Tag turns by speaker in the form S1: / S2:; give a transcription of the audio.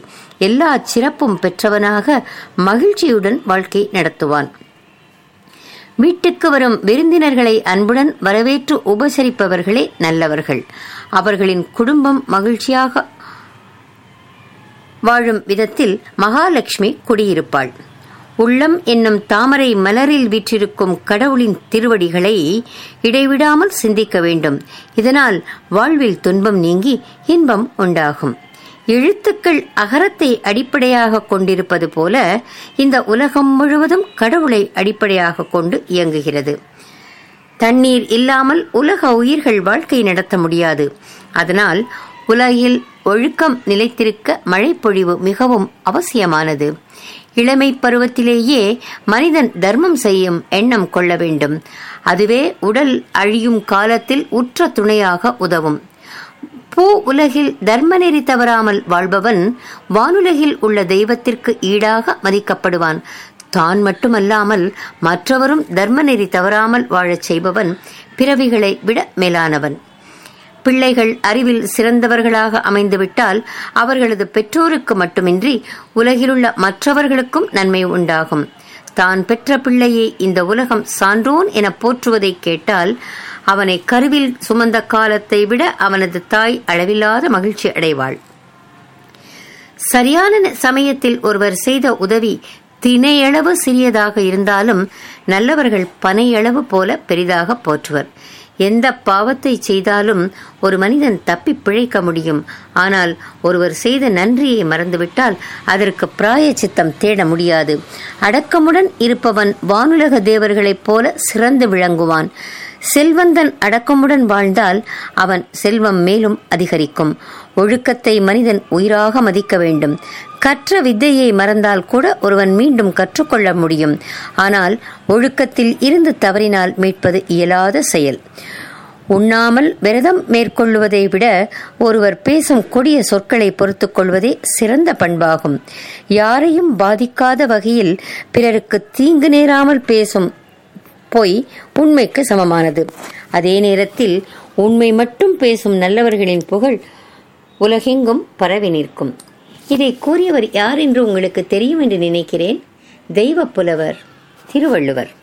S1: எல்லா சிறப்பும் பெற்றவனாக மகிழ்ச்சியுடன் வாழ்க்கை நடத்துவான் வீட்டுக்கு வரும் விருந்தினர்களை அன்புடன் வரவேற்று உபசரிப்பவர்களே நல்லவர்கள் அவர்களின் குடும்பம் மகிழ்ச்சியாக வாழும் விதத்தில் மகாலட்சுமி குடியிருப்பாள் உள்ளம் என்னும் தாமரை மலரில் வீற்றிருக்கும் கடவுளின் திருவடிகளை இடைவிடாமல் சிந்திக்க வேண்டும் இதனால் வாழ்வில் துன்பம் நீங்கி இன்பம் உண்டாகும் எழுத்துக்கள் அகரத்தை அடிப்படையாக கொண்டிருப்பது போல இந்த உலகம் முழுவதும் கடவுளை அடிப்படையாக கொண்டு இயங்குகிறது தண்ணீர் இல்லாமல் உலக உயிர்கள் வாழ்க்கை நடத்த முடியாது அதனால் உலகில் ஒழுக்கம் நிலைத்திருக்க மழைப்பொழிவு மிகவும் அவசியமானது இளமை பருவத்திலேயே மனிதன் தர்மம் செய்யும் எண்ணம் கொள்ள வேண்டும் அதுவே உடல் அழியும் காலத்தில் உற்ற துணையாக உதவும் பூ உலகில் தர்மநெறி தவறாமல் வாழ்பவன் வானுலகில் உள்ள தெய்வத்திற்கு ஈடாக மதிக்கப்படுவான் தான் மட்டுமல்லாமல் மற்றவரும் தர்மநெறி தவறாமல் வாழச் செய்பவன் பிறவிகளை விட மேலானவன் பிள்ளைகள் அறிவில் சிறந்தவர்களாக அமைந்துவிட்டால் அவர்களது பெற்றோருக்கு மட்டுமின்றி உலகிலுள்ள மற்றவர்களுக்கும் நன்மை உண்டாகும் தான் பெற்ற பிள்ளையை இந்த உலகம் சான்றோன் என போற்றுவதை கேட்டால் அவனை கருவில் சுமந்த காலத்தை விட அவனது தாய் அளவில்லாத மகிழ்ச்சி அடைவாள் சரியான சமயத்தில் ஒருவர் செய்த உதவி தினையளவு சிறியதாக இருந்தாலும் நல்லவர்கள் பனையளவு போல பெரிதாக போற்றுவர் எந்த பாவத்தை செய்தாலும் ஒரு மனிதன் தப்பி பிழைக்க முடியும் ஆனால் ஒருவர் செய்த நன்றியை மறந்துவிட்டால் அதற்கு பிராய சித்தம் தேட முடியாது அடக்கமுடன் இருப்பவன் வானுலக தேவர்களைப் போல சிறந்து விளங்குவான் செல்வந்தன் அடக்கமுடன் வாழ்ந்தால் அவன் செல்வம் மேலும் அதிகரிக்கும் ஒழுக்கத்தை மனிதன் உயிராக மதிக்க வேண்டும் கற்ற வித்தையை மறந்தால் கூட ஒருவன் மீண்டும் கற்றுக்கொள்ள முடியும் ஆனால் ஒழுக்கத்தில் இருந்து தவறினால் மீட்பது இயலாத செயல் உண்ணாமல் விரதம் மேற்கொள்வதை விட ஒருவர் பேசும் கொடிய சொற்களை பொறுத்துக் கொள்வதே சிறந்த பண்பாகும் யாரையும் பாதிக்காத வகையில் பிறருக்கு தீங்கு நேராமல் பேசும் பொய் உண்மைக்கு சமமானது அதே நேரத்தில் உண்மை மட்டும் பேசும் நல்லவர்களின் புகழ் உலகெங்கும் பரவி நிற்கும் இதை கூறியவர் யார் என்று உங்களுக்கு தெரியும் என்று நினைக்கிறேன் தெய்வ புலவர் திருவள்ளுவர்